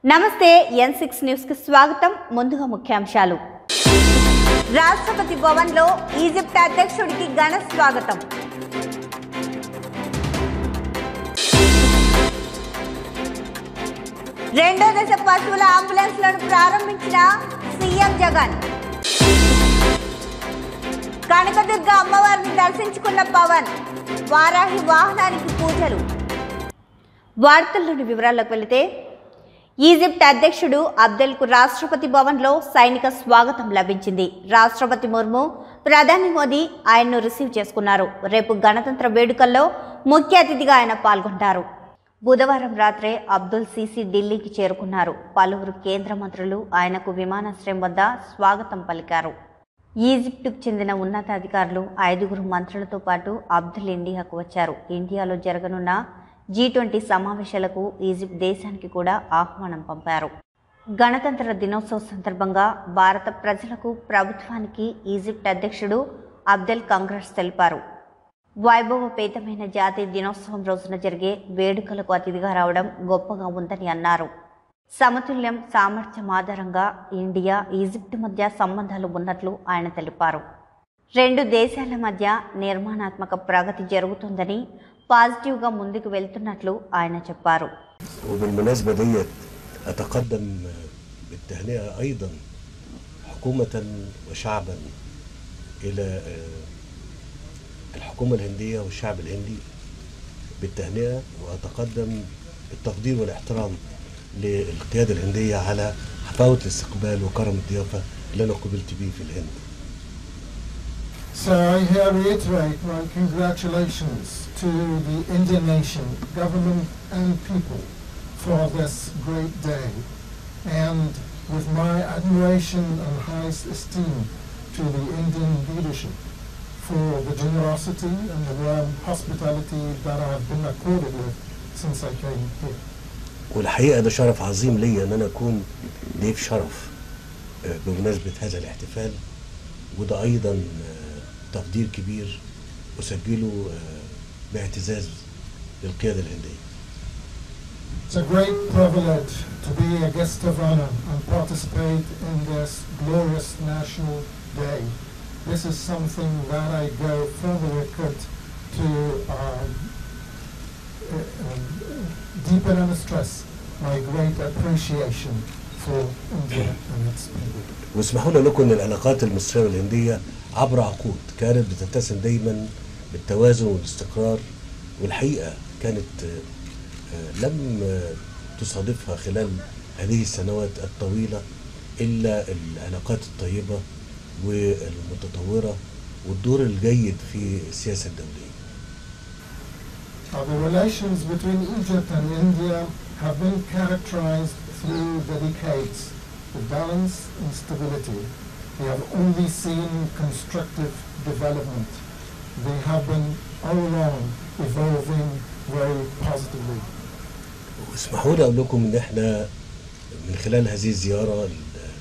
నమస్తే ఎన్ six news కి స్వాగతం ముందుగా ముఖ్యాంశాలు రాష్ట్రపతి భవన్ లో ఈజిప్ట్ అధ్యక్షుడికి ఘన స్వాగతం రెండో దశ పశువుల అంబులెన్స్లను ప్రారంభించిన సీఎం జగన్ కనకదుర్గ అమ్మవారిని దర్శించుకున్న పవన్ వారాహి వాహనానికి పూజలు వార్తల్లోని వివరాల్లోకి వెళితే ఈజిప్ట్ అధ్యక్షుడు అబ్దెల్కు రాష్ట్రపతి భవన్లో సైనిక స్వాగతం లభించింది రాష్ట్రపతి ముర్ము ప్రధాని మోదీ ఆయన్ను రిసీవ్ చేసుకున్నారు రేపు గణతంత్ర వేడుకల్లో ముఖ్య అతిథిగా ఆయన పాల్గొంటారు బుధవారం రాత్రే అబ్దుల్ సీసీ ఢిల్లీకి చేరుకున్నారు పలువురు కేంద్ర మంత్రులు ఆయనకు విమానాశ్రయం వద్ద స్వాగతం పలికారు ఈజిప్టుకు చెందిన ఉన్నతాధికారులు ఐదుగురు మంత్రులతో పాటు అబ్దుల్ ఇండియాకు వచ్చారు ఇండియాలో జరగనున్న జీ ట్వంటీ సమావేశాలకు ఈజిప్ట్ దేశానికి కూడా ఆహ్వానం పంపారు గణతంత్ర దినోత్సవ సందర్భంగా భారత ప్రజలకు ప్రభుత్వానికి ఈజిప్ట్ అధ్యక్షుడు అబ్దెల్ కంగ్రెస్ తెలిపారు వైభవపేతమైన జాతీయ దినోత్సవం రోజున జరిగే వేడుకలకు అతిథిగా రావడం గొప్పగా ఉందని అన్నారు సమతుల్యం సామర్థ్యం ఆధారంగా ఇండియా ఈజిప్ట్ మధ్య సంబంధాలు ఉన్నట్లు ఆయన తెలిపారు రెండు దేశాల మధ్య నిర్మాణాత్మక ప్రగతి జరుగుతుందని పాజిటివ్గా ముందుకు వెళ్తున్నట్లు ఆయన చెప్పారు وبالمناسبة ديت أتقدم بالتهنئة أيضا حكومة وشعبا إلى الحكومة الهندية والشعب الهندي بالتهنئة وأتقدم بالتقدير والاحترام للقيادة الهندية على حفاوة الاستقبال وكرم الضيافة اللي أنا قبلت بيه في الهند So I here reiterate my congratulations to the Indian nation, government and people for this great day. And with my admiration and highest esteem to the Indian leadership for the generosity and the warm hospitality that I have been accorded with since I came here. والحقيقة ده شرف عظيم ليا إن أنا أكون ضيف شرف آه، بمناسبة هذا الاحتفال وده أيضا آه، تقدير كبير أسجله آه، باعتزاز للقيادة الهندية It's a great privilege to be a guest of honor and participate in this glorious national day. This is something that I go for the record to um, uh, um, deepen and stress my great appreciation for India and its people. واسمحوا لي لكم ان العلاقات المصريه والهنديه عبر عقود كانت بتتسم دايما بالتوازن والاستقرار والحقيقه كانت آه، آه، لم آه، تصادفها خلال هذه السنوات الطويله الا العلاقات الطيبه والمتطوره والدور الجيد في السياسه الدوليه. Uh, the relations between Egypt and India have been characterized through the decades with balance and stability. We have only seen constructive development. They have been all along evolving very positively. واسمحوا لي اقول لكم ان احنا من خلال هذه الزياره ال-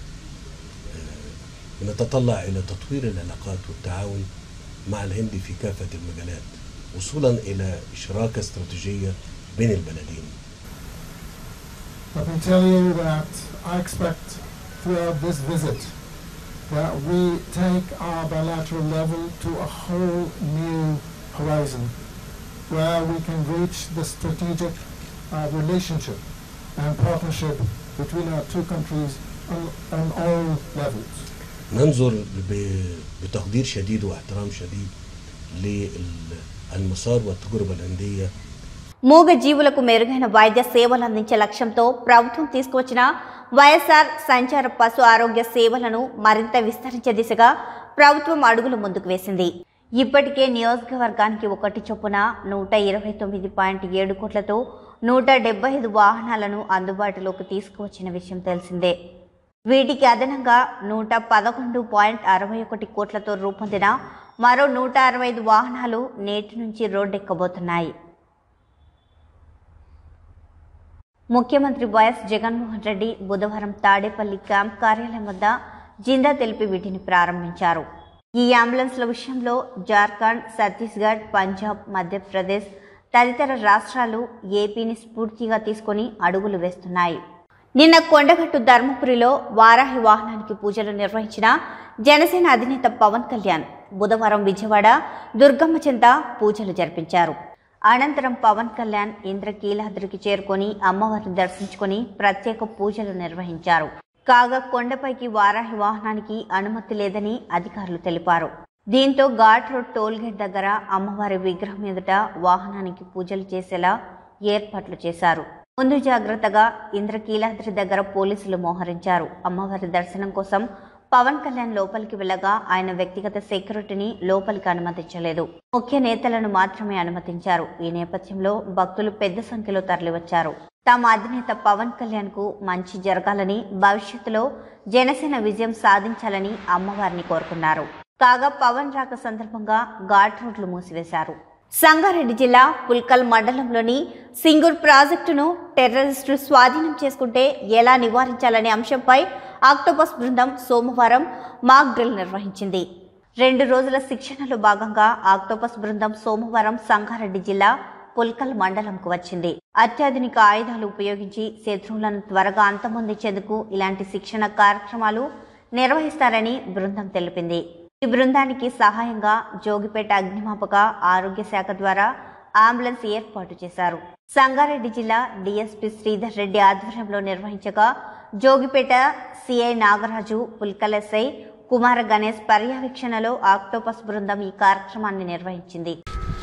آه، بنتطلع الى تطوير العلاقات والتعاون مع الهند في كافه المجالات وصولا الى شراكه استراتيجيه بين البلدين. Let me tell you that I expect throughout this visit that we take our bilateral level to a whole new horizon where we can reach the strategic uh, relationship and partnership between our two countries on, on all levels. ننظر ب- بتقدير شديد واحترام شديد للمسار والتجربه الهنديه మూగ జీవులకు మెరుగైన వైద్య సేవలు అందించే లక్ష్యంతో ప్రభుత్వం తీసుకువచ్చిన వైఎస్ఆర్ సంచార పశు ఆరోగ్య సేవలను మరింత విస్తరించే దిశగా ప్రభుత్వం అడుగులు ముందుకు వేసింది ఇప్పటికే నియోజకవర్గానికి ఒకటి చొప్పున నూట ఇరవై తొమ్మిది పాయింట్ ఏడు కోట్లతో నూట డెబ్బై ఐదు వాహనాలను అందుబాటులోకి తీసుకువచ్చిన విషయం తెలిసిందే వీటికి అదనంగా నూట పదకొండు పాయింట్ అరవై ఒకటి కోట్లతో రూపొందిన మరో నూట అరవై ఐదు వాహనాలు నేటి నుంచి రోడ్డెక్కబోతున్నాయి ముఖ్యమంత్రి వైఎస్ జగన్మోహన్ రెడ్డి బుధవారం తాడేపల్లి క్యాంప్ కార్యాలయం వద్ద జిందా తెలిపి వీటిని ప్రారంభించారు ఈ అంబులెన్స్ల విషయంలో జార్ఖండ్ ఛత్తీస్గఢ్ పంజాబ్ మధ్యప్రదేశ్ తదితర రాష్ట్రాలు ఏపీని స్ఫూర్తిగా తీసుకొని అడుగులు వేస్తున్నాయి నిన్న కొండగట్టు ధర్మపురిలో వారాహి వాహనానికి పూజలు నిర్వహించిన జనసేన అధినేత పవన్ కళ్యాణ్ బుధవారం విజయవాడ దుర్గమ్మ చెంత పూజలు జరిపించారు అనంతరం పవన్ కళ్యాణ్ ఇంద్రకీలాద్రికి చేరుకొని అమ్మవారిని దర్శించుకొని ప్రత్యేక పూజలు నిర్వహించారు కాగా కొండపైకి వారాహి వాహనానికి అనుమతి లేదని అధికారులు తెలిపారు దీంతో ఘాట్ రోడ్ టోల్గేట్ దగ్గర అమ్మవారి విగ్రహం ఎదుట వాహనానికి పూజలు చేసేలా ఏర్పాట్లు చేశారు ముందు జాగ్రత్తగా ఇంద్రకీలాద్రి దగ్గర పోలీసులు మోహరించారు అమ్మవారి దర్శనం కోసం పవన్ కళ్యాణ్ లోపలికి వెళ్ళగా ఆయన వ్యక్తిగత సెక్యూరిటీని లోపలికి అనుమతించలేదు ముఖ్య నేతలను మాత్రమే అనుమతించారు ఈ నేపథ్యంలో భక్తులు పెద్ద సంఖ్యలో తరలివచ్చారు తమ అధినేత పవన్ కళ్యాణ్ కు మంచి జరగాలని భవిష్యత్తులో జనసేన విజయం సాధించాలని అమ్మవారిని కోరుకున్నారు కాగా పవన్ రాక సందర్భంగా ఘాట్ రోడ్లు మూసివేశారు సంగారెడ్డి జిల్లా పుల్కల్ మండలంలోని సింగూర్ ప్రాజెక్టును టెర్రరిస్టులు స్వాధీనం చేసుకుంటే ఎలా నివారించాలనే అంశంపై ఆక్టోపస్ బృందం సోమవారం మాక్ డ్రిల్ నిర్వహించింది రెండు రోజుల శిక్షణలో భాగంగా ఆక్టోపస్ బృందం సోమవారం సంగారెడ్డి జిల్లా పుల్కల్ మండలంకు వచ్చింది అత్యాధునిక ఆయుధాలు ఉపయోగించి శత్రువులను త్వరగా అంతమొందించేందుకు ఇలాంటి శిక్షణ కార్యక్రమాలు నిర్వహిస్తారని బృందం తెలిపింది ఈ బృందానికి సహాయంగా జోగిపేట అగ్నిమాపక ఆరోగ్య శాఖ ద్వారా అంబులెన్స్ ఏర్పాటు చేశారు సంగారెడ్డి జిల్లా డిఎస్పీ శ్రీధర్ రెడ్డి ఆధ్వర్యంలో నిర్వహించగా జోగిపేట సిఐ నాగరాజు పుల్కల్ ఎస్ఐ కుమార గణేష్ పర్యవేక్షణలో ఆక్టోపస్ బృందం ఈ కార్యక్రమాన్ని నిర్వహించింది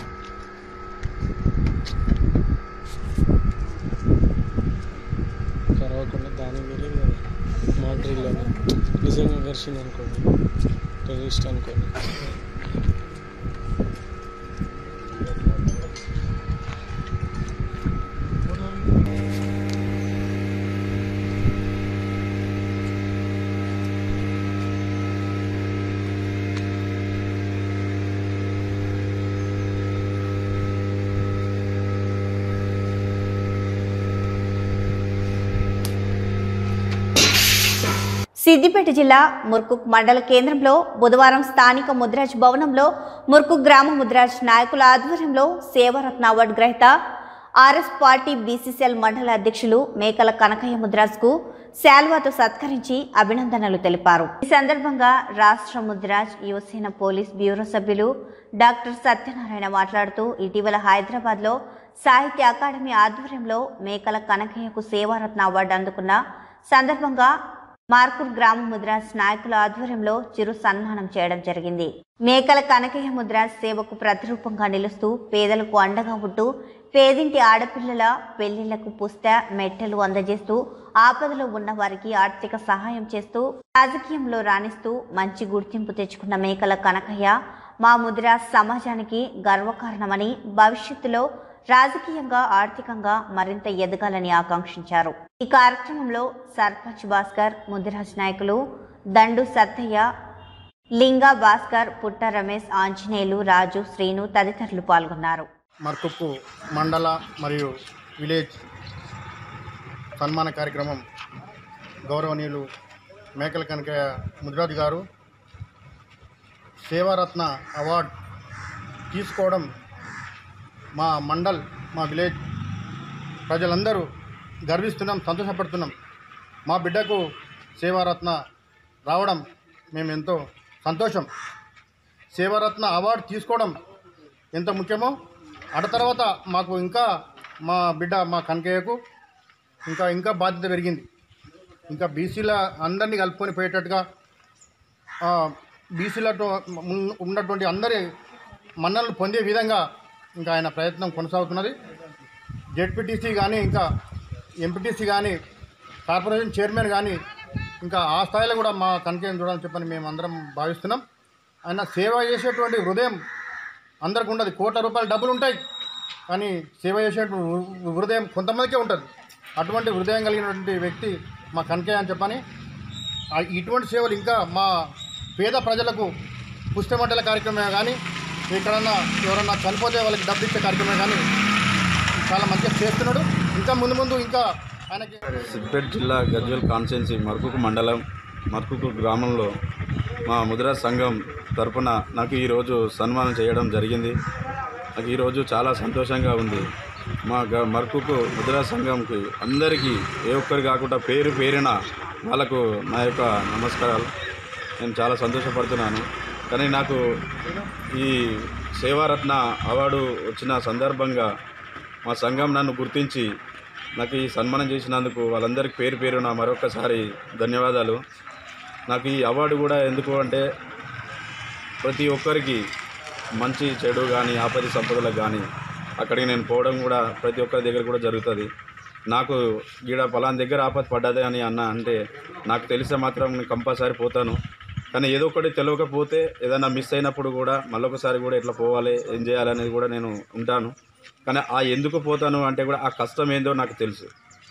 కరవకుండా దాని మీద మా డ్రిల్లోనే నిజంగా ఘర్షణ అనుకోండి టెర్రరిస్ట్ అనుకోండి సిద్దిపేట జిల్లా ముర్కుక్ మండల కేంద్రంలో బుధవారం స్థానిక ముద్రాజ్ భవనంలో ముర్కుక్ గ్రామ ముద్రాజ్ నాయకుల ఆధ్వర్యంలో సేవారత్న అవార్డు గ్రహీత ఆర్ఎస్ పార్టీ బీసీసీఎల్ మండల అధ్యక్షులు మేకల కనకయ్య ముద్రాజ్కు శాల్వాతో సత్కరించి అభినందనలు తెలిపారు ఈ సందర్భంగా రాష్ట్ర ముద్రాజ్ యువసేన పోలీస్ బ్యూరో సభ్యులు డాక్టర్ సత్యనారాయణ మాట్లాడుతూ ఇటీవల హైదరాబాద్లో సాహిత్య అకాడమీ ఆధ్వర్యంలో మేకల కనకయ్యకు సేవారత్న అవార్డు అందుకున్న సందర్భంగా మార్కూర్ గ్రామ ముద్రాస్ నాయకుల ఆధ్వర్యంలో చిరు సన్మానం చేయడం జరిగింది మేకల కనకయ్య ముద్రాస్ సేవకు ప్రతిరూపంగా నిలుస్తూ పేదలకు అండగా ఉంటూ పేదింటి ఆడపిల్లల పెళ్లిళ్లకు పుస్త మెట్టెలు అందజేస్తూ ఆపదలో ఉన్న వారికి ఆర్థిక సహాయం చేస్తూ రాజకీయంలో రాణిస్తూ మంచి గుర్తింపు తెచ్చుకున్న మేకల కనకయ్య మా ముద్రాస్ సమాజానికి గర్వకారణమని భవిష్యత్తులో రాజకీయంగా ఆర్థికంగా మరింత ఎదగాలని ఆకాంక్షించారు ఈ కార్యక్రమంలో సర్పంచ్ భాస్కర్ ముదిరాజ్ నాయకులు దండు సత్తయ్య లింగా భాస్కర్ పుట్ట రమేష్ ఆంజనేయులు రాజు శ్రీను తదితరులు పాల్గొన్నారు మర్కుప్పు మండల మరియు విలేజ్ సన్మాన కార్యక్రమం గౌరవనీయులు మేకల కనకయ్య ముద్రాజ్ గారు సేవారత్న అవార్డ్ తీసుకోవడం మా మండల్ మా విలేజ్ ప్రజలందరూ గర్విస్తున్నాం సంతోషపడుతున్నాం మా బిడ్డకు సేవారత్న రావడం మేము ఎంతో సంతోషం సేవారత్న అవార్డు తీసుకోవడం ఎంత ముఖ్యమో అటు తర్వాత మాకు ఇంకా మా బిడ్డ మా కనకయ్యకు ఇంకా ఇంకా బాధ్యత పెరిగింది ఇంకా బీసీల అందరినీ కలుపుకొని పోయేటట్టుగా బీసీలతో ఉన్నటువంటి అందరి మన్ననలు పొందే విధంగా ఇంకా ఆయన ప్రయత్నం కొనసాగుతున్నది జెడ్పీటీసీ కానీ ఇంకా ఎంపీటీసీ కానీ కార్పొరేషన్ చైర్మన్ కానీ ఇంకా ఆ స్థాయిలో కూడా మా కనకయ్యను చూడాలని చెప్పని మేము అందరం భావిస్తున్నాం ఆయన సేవ చేసేటువంటి హృదయం అందరికి ఉండదు కోట్ల రూపాయల డబ్బులు ఉంటాయి కానీ సేవ చేసేటువంటి హృ- హృదయం కొంతమందికే ఉంటుంది అటువంటి హృదయం కలిగినటువంటి వ్యక్తి మా కనకయ్య అని చెప్పని ఆ ఇటువంటి సేవలు ఇంకా మా పేద ప్రజలకు పుస్తమంటల కార్యక్రమమే కానీ ఎక్కడన్నా ఎవరన్నా చనిపోతే వాళ్ళకి డబ్బు ఇచ్చే కార్యక్రమమే కానీ చాలా మంచిగా చేస్తున్నాడు ఇంకా ముందు ముందు ఇంకా ఆయనకి సిద్దిపేట జిల్లా గజ్వెల్ కాన్స్టిట్యున్సీ మర్కుకు మండలం మర్కుకు గ్రామంలో మా ముద్రా సంఘం తరపున నాకు ఈరోజు సన్మానం చేయడం జరిగింది నాకు ఈరోజు చాలా సంతోషంగా ఉంది మా గ మరకుకు ముద్రా సంఘంకి అందరికీ ఏ ఒక్కరు కాకుండా పేరు పేరిన వాళ్ళకు నా యొక్క నమస్కారాలు నేను చాలా సంతోషపడుతున్నాను కానీ నాకు ఈ సేవారత్న అవార్డు వచ్చిన సందర్భంగా మా సంఘం నన్ను గుర్తించి నాకు ఈ సన్మానం చేసినందుకు వాళ్ళందరికీ పేరు పేరున మరొకసారి ధన్యవాదాలు నాకు ఈ అవార్డు కూడా ఎందుకు అంటే ప్రతి ఒక్కరికి మంచి చెడు కానీ ఆపది సంపదలకు కానీ అక్కడికి నేను పోవడం కూడా ప్రతి ఒక్కరి దగ్గర కూడా జరుగుతుంది నాకు గీడ పలానా దగ్గర ఆపద పడ్డది అని అన్న అంటే నాకు తెలిస్తే మాత్రం నేను కంపల్సరీ పోతాను కానీ ఏదో ఒకటి తెలియకపోతే ఏదైనా మిస్ అయినప్పుడు కూడా మళ్ళొకసారి కూడా ఇట్లా పోవాలి ఏం చేయాలనేది కూడా నేను ఉంటాను కానీ ఆ ఎందుకు పోతాను అంటే కూడా ఆ కష్టం ఏందో నాకు తెలుసు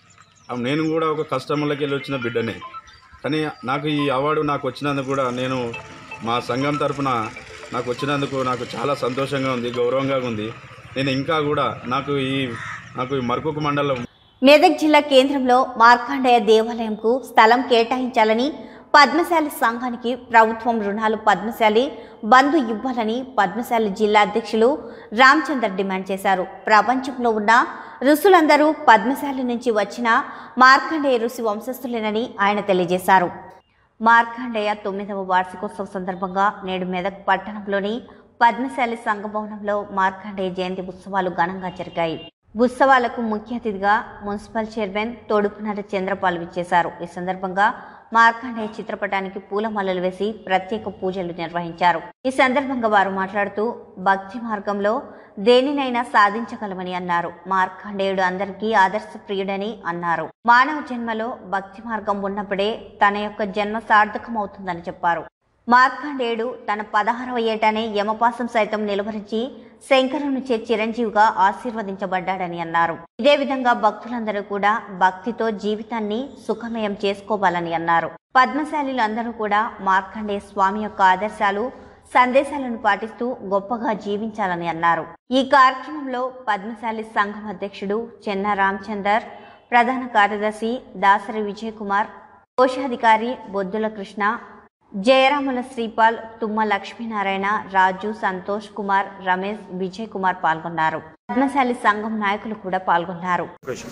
ఆ నేను కూడా ఒక కష్టంలోకి వెళ్ళి వచ్చిన బిడ్డనే కానీ నాకు ఈ అవార్డు నాకు వచ్చినందుకు కూడా నేను మా సంఘం తరపున నాకు వచ్చినందుకు నాకు చాలా సంతోషంగా ఉంది గౌరవంగా ఉంది నేను ఇంకా కూడా నాకు ఈ నాకు ఈ మరకుకు మండలం మెదక్ జిల్లా కేంద్రంలో మార్కాండేయ దేవాలయంకు స్థలం కేటాయించాలని పద్మశాలి సంఘానికి ప్రభుత్వం రుణాలు పద్మశాలి బంధు ఇవ్వాలని పద్మశాలి జిల్లా అధ్యక్షులు రామచందర్ డిమాండ్ చేశారు ప్రపంచంలో ఉన్న ఋషులందరూ పద్మశాలి నుంచి వచ్చిన మార్కండేయ ఋషి వంశస్థులేనని ఆయన తెలియజేశారు మార్కండేయ తొమ్మిదవ వార్షికోత్సవ సందర్భంగా నేడు మెదక్ పట్టణంలోని పద్మశాలి సంఘ భవనంలో మార్కండేయ జయంతి ఉత్సవాలు ఘనంగా జరిగాయి ఉత్సవాలకు ముఖ్య అతిథిగా మున్సిపల్ చైర్మన్ తోడుపునర చంద్రపాల్ విచ్చేశారు ఈ సందర్భంగా మార్కండేయ చిత్రపటానికి పూలమాలలు వేసి ప్రత్యేక పూజలు నిర్వహించారు ఈ సందర్భంగా వారు మాట్లాడుతూ భక్తి మార్గంలో దేనినైనా సాధించగలమని అన్నారు మార్కండేయుడు అందరికీ ఆదర్శప్రియుడని అన్నారు మానవ జన్మలో భక్తి మార్గం ఉన్నప్పుడే తన యొక్క జన్మ సార్థకమవుతుందని చెప్పారు మార్కండేయుడు తన పదహారవ ఏటనే యమపాసం సైతం నిలువరించి శంకరుని చే చిరంజీవిగా ఆశీర్వదించబడ్డాడని అన్నారు ఇదే విధంగా భక్తులందరూ కూడా భక్తితో జీవితాన్ని సుఖమయం చేసుకోవాలని అన్నారు పద్మశాలీలు అందరూ కూడా మార్కండేయ స్వామి యొక్క ఆదర్శాలు సందేశాలను పాటిస్తూ గొప్పగా జీవించాలని అన్నారు ఈ కార్యక్రమంలో పద్మశాలి సంఘం అధ్యక్షుడు చెన్న రామచందర్ ప్రధాన కార్యదర్శి దాసరి విజయ్ కుమార్ కోశాధికారి బొద్దుల కృష్ణ జయరాముల శ్రీపాల్ తుమ్మ లక్ష్మీనారాయణ రాజు సంతోష్ కుమార్ రమేష్ విజయ్ కుమార్ పాల్గొన్నారు పద్మశాలి సంఘం నాయకులు కూడా పాల్గొన్నారు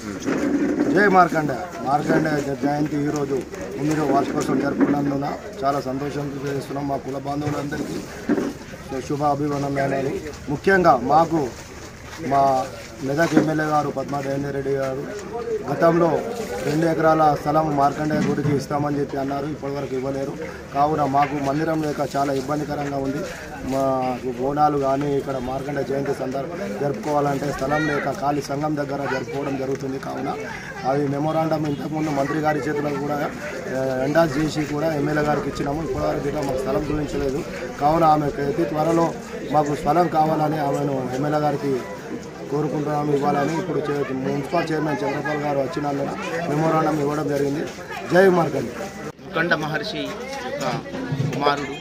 జై మార్కండ మార్కండ జయంతి ఈరోజు ఎనిమిదో వార్షికోత్సవం జరుపుకున్నందున చాలా సంతోషం చేస్తున్నాం మా కుల బాంధవులందరికీ శుభ అభివందనాలు ముఖ్యంగా మాకు మా మెదక్ ఎమ్మెల్యే గారు పద్మా రెడ్డి గారు గతంలో రెండు ఎకరాల స్థలం మార్కండేయ గుడికి ఇస్తామని చెప్పి అన్నారు ఇప్పటివరకు ఇవ్వలేరు కావున మాకు మందిరం లేక చాలా ఇబ్బందికరంగా ఉంది మాకు బోనాలు కానీ ఇక్కడ మార్కండ జయంతి సందర్భ జరుపుకోవాలంటే స్థలం లేక ఖాళీ సంఘం దగ్గర జరుపుకోవడం జరుగుతుంది కావున అది మెమోరాండం ఇంతకుముందు మంత్రి గారి చేతిలో కూడా ఎండాస్ చేసి కూడా ఎమ్మెల్యే గారికి ఇచ్చినాము ఇప్పటివరకు ఇంకా మాకు స్థలం చూపించలేదు కావున ఆమె అతి త్వరలో మాకు స్థలం కావాలని ఆమెను ఎమ్మెల్యే గారికి కోరుకుంటున్నాము ఇవ్వాలని ఇప్పుడు చే- మున్సిపల్ చైర్మన్ చంద్రపాల్ గారు వచ్చినందున మెమోరాండం ఇవ్వడం జరిగింది జై మార్కండి ముఖండ మహర్షి యొక్క కుమారుడు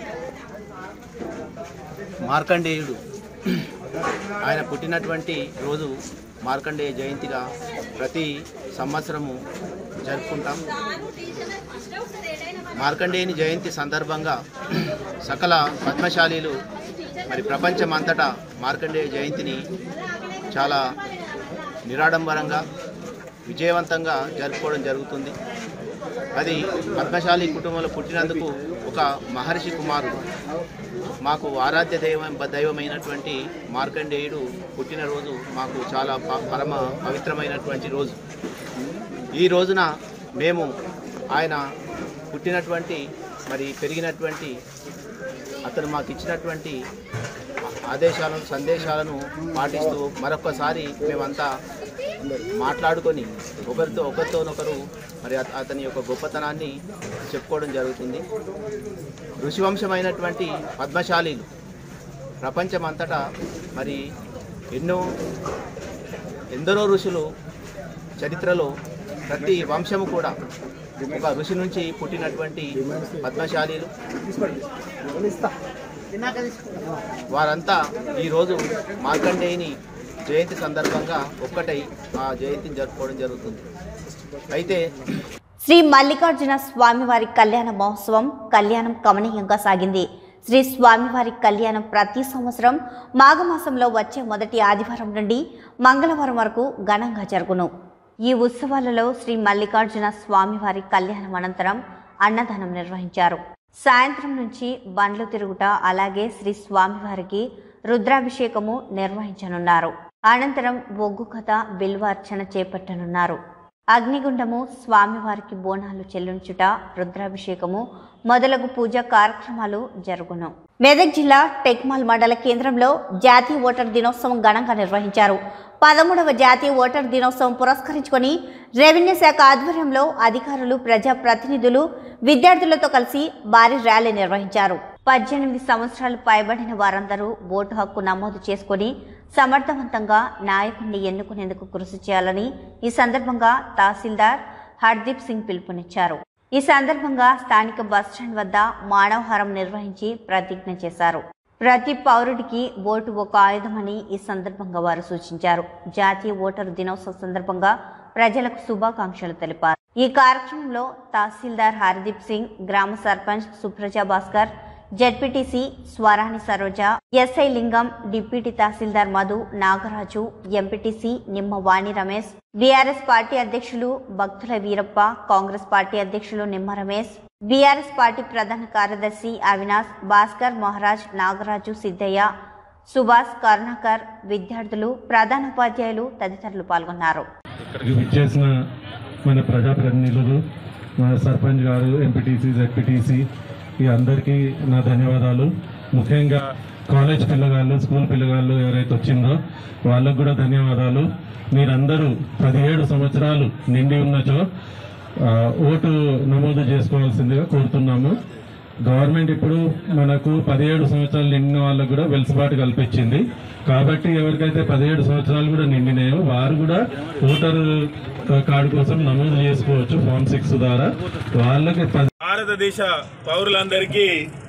మార్కండేయుడు ఆయన పుట్టినటువంటి రోజు మార్కండేయ జయంతిగా ప్రతి సంవత్సరము జరుపుకుంటాం మార్కండేయుని జయంతి సందర్భంగా సకల పద్మశాలీలు మరి ప్రపంచమంతటా మార్కండేయ జయంతిని చాలా నిరాడంబరంగా విజయవంతంగా జరుపుకోవడం జరుగుతుంది అది పద్మశాలి కుటుంబంలో పుట్టినందుకు ఒక మహర్షి కుమారుడు మాకు ఆరాధ్య దైవం దైవమైనటువంటి మార్కండేయుడు పుట్టినరోజు మాకు చాలా ప- పరమ పవిత్రమైనటువంటి రోజు ఈ రోజున మేము ఆయన పుట్టినటువంటి మరి పెరిగినటువంటి అతను మాకు ఇచ్చినటువంటి ఆదేశాలను సందేశాలను పాటిస్తూ మరొకసారి మేమంతా మాట్లాడుకొని ఒకరితో ఒకరితోనొకరు మరి అత- అతని యొక్క గొప్పతనాన్ని చెప్పుకోవడం జరుగుతుంది ఋషివంశమైనటువంటి పద్మశాలీలు ప్రపంచమంతటా మరి ఎన్నో ఎందరో ఋషులు చరిత్రలో ప్రతి వంశము కూడా ఒక ఋషి నుంచి పుట్టినటువంటి పద్మశాలీలు వారంతా ఈరోజు మార్కండేయుని జయంతి సందర్భంగా ఒక్కటై ఆ జయంతిని జరుపుకోవడం జరుగుతుంది అయితే శ్రీ మల్లికార్జున స్వామివారి కళ్యాణ మహోత్సవం కళ్యాణం కమనీయంగా సాగింది శ్రీ స్వామివారి కళ్యాణం ప్రతి సంవత్సరం మాఘమాసంలో వచ్చే మొదటి ఆదివారం నుండి మంగళవారం వరకు ఘనంగా జరుగును ఈ ఉత్సవాలలో శ్రీ మల్లికార్జున స్వామివారి కళ్యాణం అనంతరం అన్నదానం నిర్వహించారు సాయంత్రం నుంచి బండ్లు తిరుగుట అలాగే శ్రీ స్వామివారికి రుద్రాభిషేకము నిర్వహించనున్నారు అనంతరం బొగ్గు కథ బిల్వార్చన చేపట్టనున్నారు అగ్నిగుండము స్వామివారికి బోనాలు చెల్లించుట రుద్రాభిషేకము మొదలగు పూజా కార్యక్రమాలు జరుగును మెదక్ జిల్లా టెక్మాల్ మండల కేంద్రంలో జాతీయ ఓటర్ దినోత్సవం ఘనంగా నిర్వహించారు పదమూడవ జాతీయ ఓటర్ దినోత్సవం పురస్కరించుకొని రెవెన్యూ శాఖ ఆధ్వర్యంలో అధికారులు ప్రజాప్రతినిధులు విద్యార్థులతో కలిసి భారీ ర్యాలీ నిర్వహించారు పద్దెనిమిది సంవత్సరాలు పైబడిన వారందరూ ఓటు హక్కు నమోదు చేసుకొని సమర్థవంతంగా నాయకుడిని ఎన్నుకునేందుకు కృషి చేయాలని ఈ సందర్భంగా తహసీల్దార్ హర్దీప్ సింగ్ పిలుపునిచ్చారు ఈ సందర్భంగా స్థానిక బస్టాండ్ వద్ద మానవహారం నిర్వహించి ప్రతిజ్ఞ చేశారు ప్రతి పౌరుడికి ఓటు ఒక ఆయుధమని ఈ సందర్భంగా వారు సూచించారు జాతీయ ఓటరు దినోత్సవం సందర్భంగా ప్రజలకు శుభాకాంక్షలు తెలిపారు ఈ కార్యక్రమంలో తహసీల్దార్ హర్దీప్ సింగ్ గ్రామ sarpanch Supraja Bhaskar ZPTC Swarani Saroja SI Lingam deputy tahsildar Madhu Nagaraju MPTC Nimma Vani Ramesh BRS party అధ్యక్షులు భక్తుల వీరప్ప కాంగ్రెస్ పార్టీ అధ్యక్షులు నిమ్మ రమేష్ బీఆర్ఎస్ పార్టీ ప్రధాన కార్యదర్శి అవినాష్ భాస్కర్ మహారాజ్ నాగరాజు సిద్ధయ్య సుభాష్ కరుణాకర్ విద్యార్థులు ప్రధానోపాధ్యాయులు తదితరులు పాల్గొన్నారు ఇక్కడికి విచ్చేసిన మన ప్రజాప్రతినిధులు మన సర్పంచ్ గారు ఎంపీటీసీ జెడ్పీటీసీ ఈ అందరికీ నా ధన్యవాదాలు ముఖ్యంగా కాలేజ్ పిల్లగాళ్ళు స్కూల్ పిల్లగాళ్ళు ఎవరైతే వచ్చిందో వాళ్ళకు కూడా ధన్యవాదాలు మీరందరూ పదిహేడు సంవత్సరాలు నిండి ఉన్నచో ఆ, ఓటు నమోదు చేసుకోవాల్సిందిగా కోరుతున్నాము గవర్నమెంట్ ఇప్పుడు మనకు పదిహేడు సంవత్సరాలు నిండిన వాళ్ళకు కూడా వెలుసుబాటు కల్పించింది కాబట్టి ఎవరికైతే పదిహేడు సంవత్సరాలు కూడా నిండినాయో వారు కూడా ఓటరు కార్డు కోసం నమోదు చేసుకోవచ్చు ఫామ్ సిక్స్ ద్వారా వాళ్ళకి పది భారతదేశ పౌరులందరికీ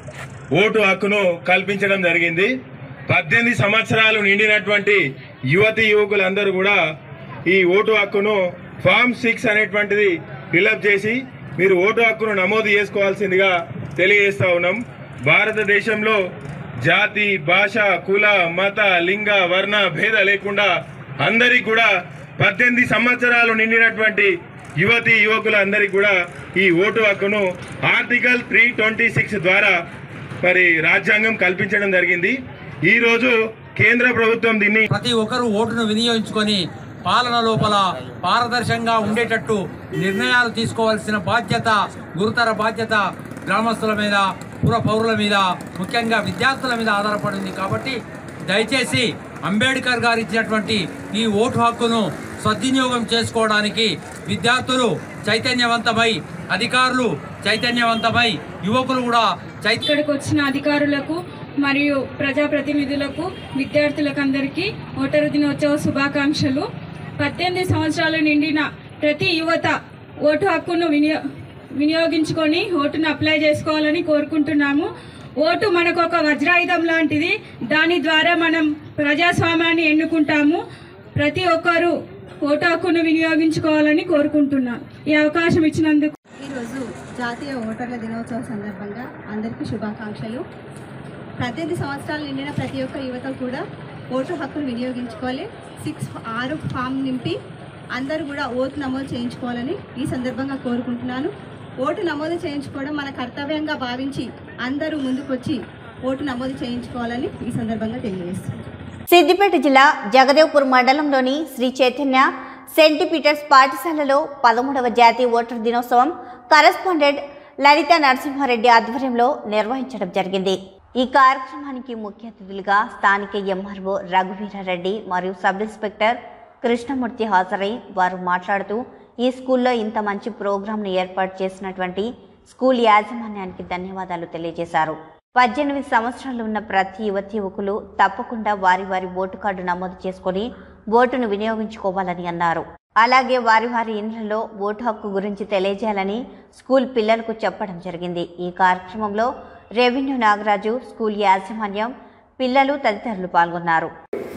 ఓటు హక్కును కల్పించడం జరిగింది పద్దెనిమిది సంవత్సరాలు నిండినటువంటి యువతి యువకులందరూ కూడా ఈ ఓటు హక్కును ఫామ్ సిక్స్ అనేటువంటిది ఫిలప్ చేసి మీరు ఓటు హక్కును నమోదు చేసుకోవాల్సిందిగా తెలియజేస్తా ఉన్నాం భారతదేశంలో జాతి భాష కుల మత లింగ వర్ణ భేద లేకుండా అందరికి కూడా పద్దెనిమిది సంవత్సరాలు నిండినటువంటి యువతి యువకులందరికీ కూడా ఈ ఓటు హక్కును ఆర్టికల్ త్రీ ట్వంటీ సిక్స్ ద్వారా మరి రాజ్యాంగం కల్పించడం జరిగింది ఈ రోజు కేంద్ర ప్రభుత్వం దీన్ని ప్రతి ఒక్కరూ ఓటును వినియోగించుకొని పాలన లోపల పారదర్శకంగా ఉండేటట్టు నిర్ణయాలు తీసుకోవాల్సిన బాధ్యత గురుతర బాధ్యత గ్రామస్తుల మీద పుర పౌరుల మీద ముఖ్యంగా విద్యార్థుల మీద ఆధారపడింది కాబట్టి దయచేసి అంబేద్కర్ గారు ఇచ్చినటువంటి ఈ ఓటు హక్కును సద్వినియోగం చేసుకోవడానికి విద్యార్థులు చైతన్యవంతమై అధికారులు చైతన్యవంతమై యువకులు కూడా చైతన్య ఇక్కడికి వచ్చిన అధికారులకు మరియు ప్రజాప్రతినిధులకు విద్యార్థులకు అందరికీ ఓటరు దినోత్సవ శుభాకాంక్షలు పద్దెనిమిది సంవత్సరాలు నిండిన ప్రతి యువత ఓటు హక్కును వినియో వినియోగించుకొని ఓటును అప్లై చేసుకోవాలని కోరుకుంటున్నాము ఓటు మనకు ఒక వజ్రాయుధం లాంటిది దాని ద్వారా మనం ప్రజాస్వామ్యాన్ని ఎన్నుకుంటాము ప్రతి ఒక్కరూ ఓటు హక్కును వినియోగించుకోవాలని కోరుకుంటున్నాను ఈ అవకాశం ఇచ్చినందుకు ఈరోజు జాతీయ ఓటర్ల దినోత్సవం సందర్భంగా అందరికీ శుభాకాంక్షలు పద్దెనిమిది సంవత్సరాలు నిండిన ప్రతి ఒక్క యువత కూడా ఓటు హక్కును వినియోగించుకోవాలి సిక్స్ ఆరు ఫామ్ నింపి అందరూ కూడా ఓటు నమోదు చేయించుకోవాలని ఈ సందర్భంగా కోరుకుంటున్నాను ఓటు నమోదు చేయించుకోవడం మన కర్తవ్యంగా భావించి అందరూ ముందుకొచ్చి ఓటు నమోదు చేయించుకోవాలని ఈ సందర్భంగా తెలియజేస్తున్నాను సిద్దిపేట జిల్లా జగదేవ్పూర్ మండలంలోని శ్రీ చైతన్య సెంట్ పీటర్స్ పాఠశాలలో పదమూడవ జాతీయ ఓటర్ దినోత్సవం కరెస్పాండెంట్ లలిత నరసింహారెడ్డి ఆధ్వర్యంలో నిర్వహించడం జరిగింది ఈ కార్యక్రమానికి ముఖ్య అతిథులుగా స్థానిక ఎంఆర్ఓ రఘువీరారెడ్డి మరియు సబ్ ఇన్స్పెక్టర్ కృష్ణమూర్తి హాజరై వారు మాట్లాడుతూ ఈ స్కూల్లో ఇంత మంచి ప్రోగ్రాంను ఏర్పాటు చేసినటువంటి స్కూల్ యాజమాన్యానికి ధన్యవాదాలు తెలియజేశారు పద్దెనిమిది సంవత్సరాలు ఉన్న ప్రతి యువతి యువకులు తప్పకుండా వారి వారి ఓటు కార్డు నమోదు చేసుకొని ఓటును వినియోగించుకోవాలని అన్నారు అలాగే వారి వారి ఇండ్లలో ఓటు హక్కు గురించి తెలియజేయాలని స్కూల్ పిల్లలకు చెప్పడం జరిగింది ఈ కార్యక్రమంలో రెవెన్యూ నాగరాజు స్కూల్ యాజమాన్యం పిల్లలు తదితరులు పాల్గొన్నారు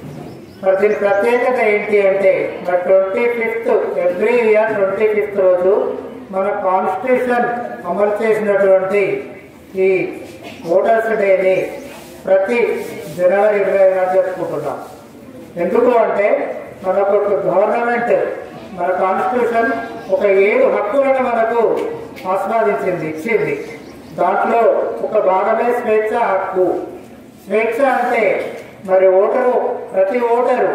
మరి దీని ప్రత్యేకత ఏంటి అంటే మరి twenty fifth every year twenty fifth రోజు మన కాన్స్టిట్యూషన్ అమలు చేసినటువంటి ఈ ఓటర్స్ డేని ప్రతి జనవరి ఇరవై ఐదున జరుపుకుంటున్నాం ఎందుకు అంటే మనకు ఒక గవర్నమెంట్ మన కాన్స్టిట్యూషన్ ఒక ఏడు హక్కులను మనకు ఆస్వాదించింది ఇచ్చింది దాంట్లో ఒక భాగమే స్వేచ్ఛ హక్కు స్వేచ్ఛ అంటే మరి ఓటరు ప్రతి ఓటరు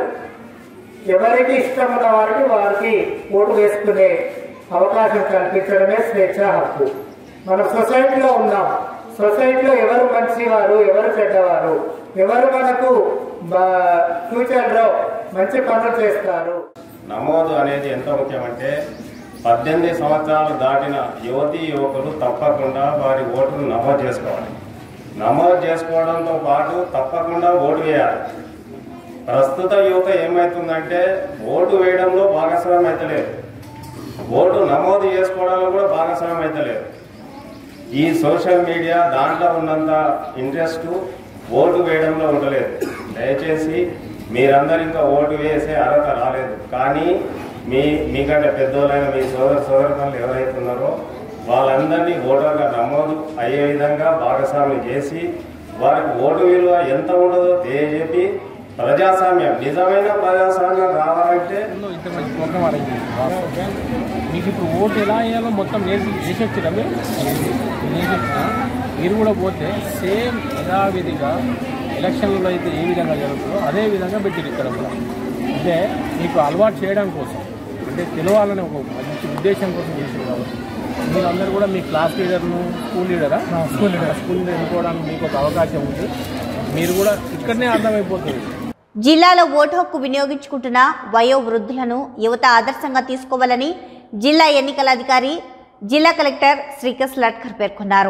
ఎవరికి ఇష్టం ఉన్న వారికి వారికి ఓటు వేసుకునే అవకాశం కల్పించడమే స్వేచ్ఛ హక్కు మన సొసైటీలో ఉన్నాం సొసైటీలో ఎవరు మంచివారు ఎవరు చెడ్డవారు ఎవరు మనకు బ- ఫ్యూచర్లో మంచి పనులు చేస్తారు నమోదు అనేది ఎంత ముఖ్యమంటే పద్దెనిమిది సంవత్సరాలు దాటిన యువతీ యువకులు తప్పకుండా వారి ఓటును నమోదు చేసుకోవాలి నమోదు చేసుకోవడంతో పాటు తప్పకుండా ఓటు వేయాలి ప్రస్తుత యువత ఏమవుతుందంటే ఓటు వేయడంలో భాగస్వామ్యం అయితలేదు ఓటు నమోదు చేసుకోవడంలో కూడా భాగస్వామ్యం అయితలేదు ఈ సోషల్ మీడియా దాంట్లో ఉన్నంత ఇంట్రెస్ట్ ఓటు వేయడంలో ఉండలేదు దయచేసి మీరందరూ ఇంకా ఓటు వేసే అర్హత రాలేదు కానీ మీ మీకంటే పెద్దోళ్ళైన మీ సోదర సోదరులు ఎవరైతే ఉన్నారో వాళ్ళందరినీ ఓటర్గా నమోదు అయ్యే విధంగా భాగస్వామ్యం చేసి వారికి ఓటు విలువ ఎంత ఉండదో తెలియజెప్పి ప్రజాస్వామ్యం నిజమైన ప్రజాస్వామ్యం రావాలంటే ఇంతమంది ప్రోగ్రామ్ అరేంజ్ చేసింది వాస్తవం. మీకు ఇప్పుడు ఓటు ఎలా వేయాలో మొత్తం నేర్పి చేసొచ్చిరా మీరు నేర్పించిన మీరు కూడా పోతే సేమ్ యథావిధిగా ఎలక్షన్లో అయితే ఏ విధంగా జరుగుతుందో అదే విధంగా పెట్టిరు ఇక్కడ కూడా అంటే మీకు అలవాటు చేయడం కోసం అంటే తెలవాలని ఒక మంచి ఉద్దేశం కోసం చేసింది కాబట్టి మీరందరూ కూడా మీ క్లాస్ లీడర్ను స్కూల్ లీడరా స్కూల్ లీడర్ స్కూల్ లీడర్ ఎన్నుకోవడానికి మీకు ఒక అవకాశం ఉంది మీరు కూడా ఇక్కడనే అర్థమైపోతుంది జిల్లాలో ఓటు హక్కు వినియోగించుకుంటున్న వయో వృద్ధులను యువత ఆదర్శంగా తీసుకోవాలని జిల్లా ఎన్నికల అధికారి జిల్లా కలెక్టర్ శ్రీకస్ లట్కర్ పేర్కొన్నారు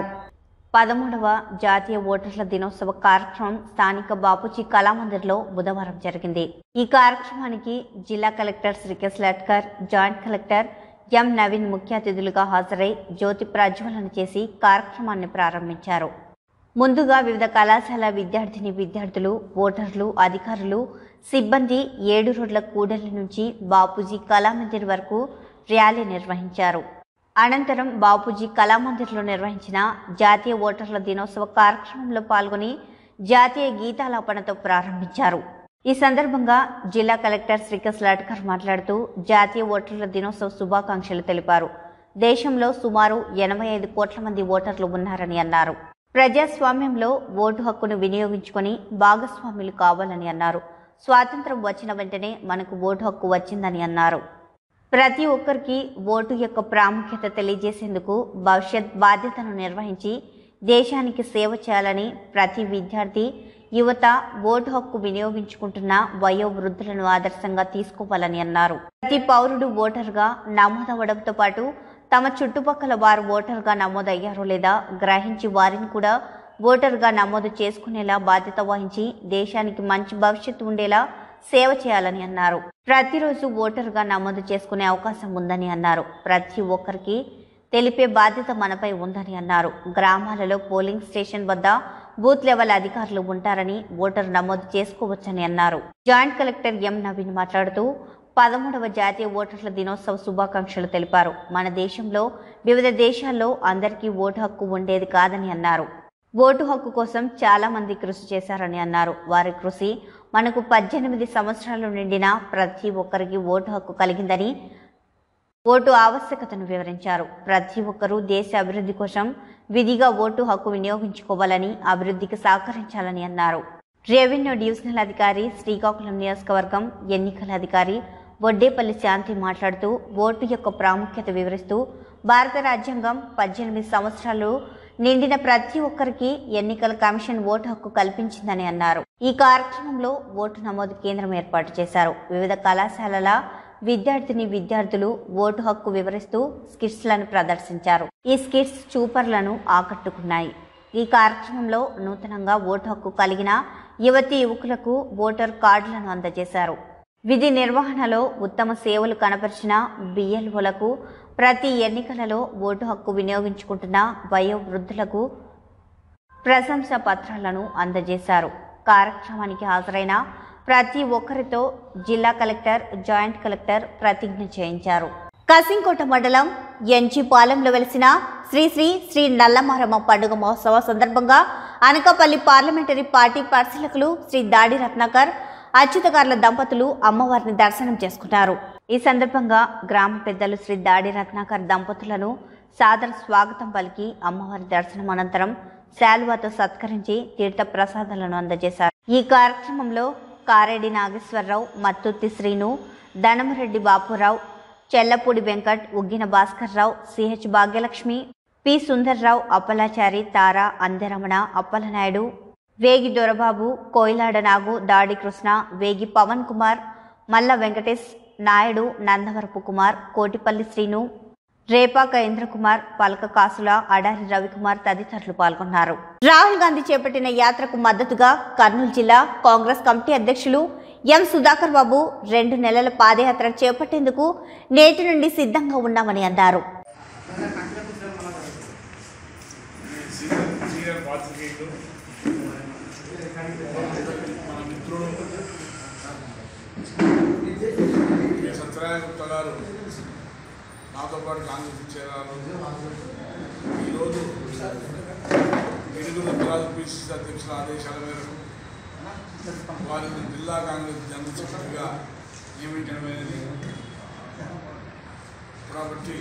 పదమూడవ జాతీయ ఓటర్ల దినోత్సవ కార్యక్రమం స్థానిక బాపూజీ కళామందిర్లో బుధవారం జరిగింది ఈ కార్యక్రమానికి జిల్లా collector Srikesh Latkar joint collector M Naveen ముఖ్య అతిథులుగా హాజరై జ్యోతి ప్రజ్వలన చేసి కార్యక్రమాన్ని ప్రారంభించారు ముందుగా వివిధ కళాశాల విద్యార్థిని విద్యార్థులు ఓటర్లు అధికారులు సిబ్బంది ఏడు రోడ్ల కూడలి నుంచి బాపూజీ కళామందిర్ వరకు ర్యాలీ నిర్వహించారు అనంతరం బాపూజీ కళామందిర్లో నిర్వహించిన జాతీయ ఓటర్ల దినోత్సవ కార్యక్రమంలో పాల్గొని జాతీయ గీతాలాపనతో ప్రారంభించారు ఈ సందర్భంగా జిల్లా కలెక్టర్ శ్రీకస్ లాట్కర్ మాట్లాడుతూ జాతీయ ఓటర్ల దినోత్సవ శుభాకాంక్షలు తెలిపారు దేశంలో సుమారు ఎనభై ఐదు కోట్ల మంది ఓటర్లు ఉన్నారని అన్నారు ప్రజాస్వామ్యంలో ఓటు హక్కును వినియోగించుకొని భాగస్వాములు కావాలని అన్నారు స్వాతంత్రం వచ్చిన వెంటనే మనకు ఓటు హక్కు వచ్చిందని అన్నారు ప్రతి ఒక్కరికి ఓటు యొక్క ప్రాముఖ్యత తెలియజేసేందుకు భవిష్యత్ బాధ్యతను నిర్వహించి దేశానికి సేవ చేయాలని ప్రతి విద్యార్థి యువత ఓటు హక్కు వినియోగించుకుంటున్న వయో వృద్ధులను ఆదర్శంగా తీసుకోవాలని అన్నారు ప్రతి పౌరుడు ఓటర్గా నమోదవడంతో పాటు తమ చుట్టుపక్కల వారు ఓటర్గా నమోదయ్యారో లేదా గ్రహించి వారిని కూడా ఓటర్గా నమోదు చేసుకునేలా బాధ్యత వహించి దేశానికి మంచి భవిష్యత్తు ఉండేలా సేవ చేయాలని అన్నారు ప్రతిరోజు ఓటర్గా నమోదు చేసుకునే అవకాశం ఉందని అన్నారు ప్రతి ఒక్కరికి తెలిపే బాధ్యత మనపై ఉందని అన్నారు గ్రామాలలో పోలింగ్ స్టేషన్ వద్ద బూత్ లెవెల్ అధికారులు ఉంటారని ఓటర్ నమోదు చేసుకోవచ్చని అన్నారు జాయింట్ కలెక్టర్ ఎం నవీన్ మాట్లాడుతూ పదమూడవ జాతీయ ఓటర్ల దినోత్సవ శుభాకాంక్షలు తెలిపారు మన దేశంలో వివిధ దేశాల్లో అందరికీ ఓటు హక్కు ఉండేది కాదని అన్నారు ఓటు హక్కు కోసం చాలా మంది కృషి చేశారని అన్నారు వారి కృషి మనకు పద్దెనిమిది సంవత్సరాలు నిండిన ప్రతి ఒక్కరికి ఓటు హక్కు కలిగిందని ఓటు ఆవశ్యకతను వివరించారు ప్రతి ఒక్కరూ దేశ అభివృద్ధి కోసం విధిగా ఓటు హక్కు వినియోగించుకోవాలని అభివృద్ధికి సహకరించాలని అన్నారు రెవెన్యూ డివిజనల్ అధికారి శ్రీకాకుళం నియోజకవర్గం ఎన్నికల అధికారి బొడ్డేపల్లి శాంతి మాట్లాడుతూ ఓటు యొక్క ప్రాముఖ్యత వివరిస్తూ భారత రాజ్యాంగం పద్దెనిమిది సంవత్సరాలు నిండిన ప్రతి ఒక్కరికి ఎన్నికల కమిషన్ ఓటు హక్కు కల్పించిందని అన్నారు ఈ కార్యక్రమంలో ఓటు నమోదు కేంద్రం ఏర్పాటు చేశారు వివిధ కళాశాలల విద్యార్థిని విద్యార్థులు ఓటు హక్కు వివరిస్తూ స్కిట్స్లను ప్రదర్శించారు ఈ స్కిట్స్ చూపర్లను ఆకట్టుకున్నాయి ఈ కార్యక్రమంలో నూతనంగా ఓటు హక్కు కలిగిన యువతి యువకులకు ఓటర్ కార్డులను అందజేశారు విధి నిర్వహణలో ఉత్తమ సేవలు కనపరిచిన బిఎల్ఓలకు ప్రతి ఎన్నికలలో ఓటు హక్కు వినియోగించుకుంటున్న వయో వృద్ధులకు ప్రశంసా పత్రాలను అందజేశారు కార్యక్రమానికి హాజరైన ప్రతి ఒక్కరితో జిల్లా కలెక్టర్ జాయింట్ కలెక్టర్ ప్రతిజ్ఞ చేయించారు కసింకోట మండలం ఎన్జీ పాలెంలో వెలిసిన శ్రీ శ్రీ శ్రీ నల్లమారమ్మ పండుగ మహోత్సవ సందర్భంగా అనకాపల్లి పార్లమెంటరీ పార్టీ పరిశీలకులు శ్రీ దాడి రత్నాకర్ అచ్యుతగార్ల దంపతులు అమ్మవారిని దర్శనం చేసుకున్నారు ఈ సందర్భంగా గ్రామ పెద్దలు శ్రీ దాడి రత్నాకర్ దంపతులను సాదర స్వాగతం పలికి అమ్మవారి దర్శనం అనంతరం శాలువాతో సత్కరించి తీర్థ ప్రసాదాలను అందజేశారు ఈ కార్యక్రమంలో కారెడ్డి నాగేశ్వరరావు మత్తుర్తి శ్రీను దనమరెడ్డి బాపురావు చెల్లపూడి వెంకట్ ఉగ్గిన భాస్కర్రావు సిహెచ్ భాగ్యలక్ష్మి పి సుందర్రావు అప్పలాచారి తారా అందరమణ అప్పలనాయుడు వేగి దొరబాబు కోయిలాడ నాగు దాడి కృష్ణ వేగి పవన్ కుమార్ మల్ల వెంకటేష్ నాయుడు నందవరపు కుమార్ కోటిపల్లి శ్రీను రేపాక ఇంద్రకుమార్ పలక కాసుల అడారి రవికుమార్ తదితరులు పాల్గొన్నారు రాహుల్ గాంధీ చేపట్టిన యాత్రకు మద్దతుగా కర్నూలు జిల్లా కాంగ్రెస్ కమిటీ అధ్యక్షులు ఎం సుధాకర్ బాబు రెండు నెలల పాదయాత్ర చేపట్టేందుకు నేటి నుండి సిద్ధంగా ఉన్నామని అన్నారు సీనియర్ పాత్రికేయులు మన మిత్రుడు కె. సత్యనారాయణ గుప్తా గారు నాతో పాటు కాంగ్రెస్ చేరారు ఈరోజు ఎనిమిది ఉత్తరాలు పిసిసి అధ్యక్షుల ఆదేశాల మేరకు వారిని జిల్లా కాంగ్రెస్ జనరల్ సెక్రటరీగా నియమించడమైనది కాబట్టి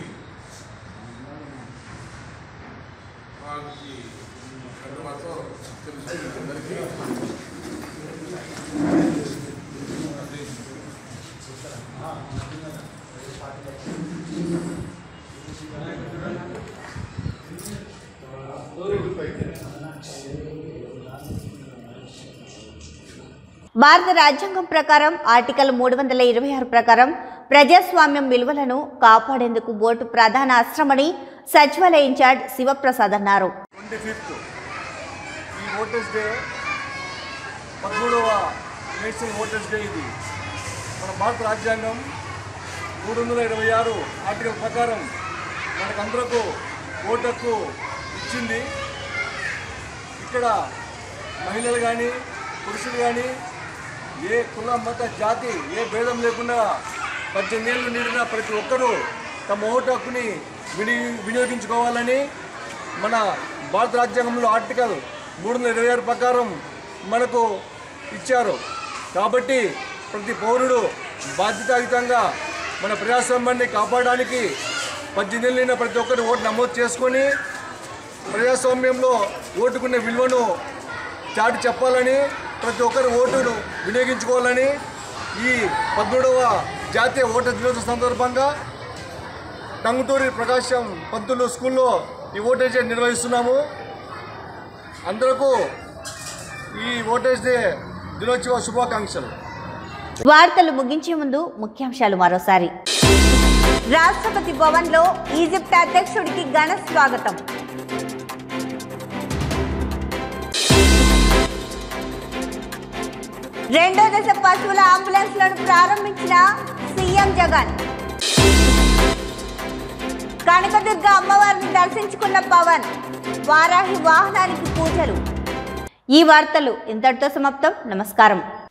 వారికి కడుమతో తెలుసు అందరికీ భారత రాజ్యాంగం ప్రకారం ఆర్టికల్ మూడు వందల ఇరవై ఆరు ప్రకారం ప్రజాస్వామ్యం విలువలను కాపాడేందుకు ఓటు ప్రధాన అస్త్రమని సచివాలయ ఇన్ఛార్జ్ శివప్రసాద్ అన్నారు ట్వంటీ ఫిఫ్త్ ఈ ఓటర్స్ డే పదమూడవ నేషనల్ ఓటర్స్ డే ఇది మన భారత రాజ్యాంగం మూడు వందల ఇరవై ఆరు ఆర్టికల్ ప్రకారం మనకందరకు ఓటు హక్కు ఇచ్చింది ఇక్కడ మహిళలు కానీ పురుషులు కానీ ఏ కుల మత జాతి ఏ భేదం లేకుండా పద్దెనిమిది ఏళ్ళు నిండిన ప్రతి ఒక్కరూ తమ ఓటు హక్కుని విని వినియోగించుకోవాలని మన భారత రాజ్యాంగంలో ఆర్టికల్ మూడు వందల ఇరవై ఆరు ప్రకారం మనకు ఇచ్చారు కాబట్టి ప్రతి పౌరుడు బాధ్యతాయుతంగా మన ప్రజాస్వామ్యాన్ని కాపాడడానికి పద్దెనిమిది ఏళ్ళైన ప్రతి ఒక్కరు ఓటు నమోదు చేసుకొని ప్రజాస్వామ్యంలో ఓటుకునే విలువను చాటి చెప్పాలని ప్రతి ఒక్కరు ఓటును వినియోగించుకోవాలని ఈ పదమూడవ జాతీయ ఓటర్ దినోత్సవ సందర్భంగా టంగుటూరి ప్రకాశం పంతులు స్కూల్లో ఈ ఓటేజ్ డే నిర్వహిస్తున్నాము అందరకు ఈ ఓటేజ్ డే దినోత్సవ శుభాకాంక్షలు వార్తలు ముగించే ముందు ముఖ్యాంశాలు మరోసారి రాష్ట్రపతి భవన్లో ఈజిప్ట్ అధ్యక్షుడికి ఘన స్వాగతం రెండో దశ పశువుల అంబులెన్స్లను ప్రారంభించిన సీఎం జగన్ కనకదుర్గ అమ్మవారిని దర్శించుకున్న పవన్ వారాహి వాహనానికి పూజలు ఈ వార్తలు ఇంతటితో సమాప్తం నమస్కారం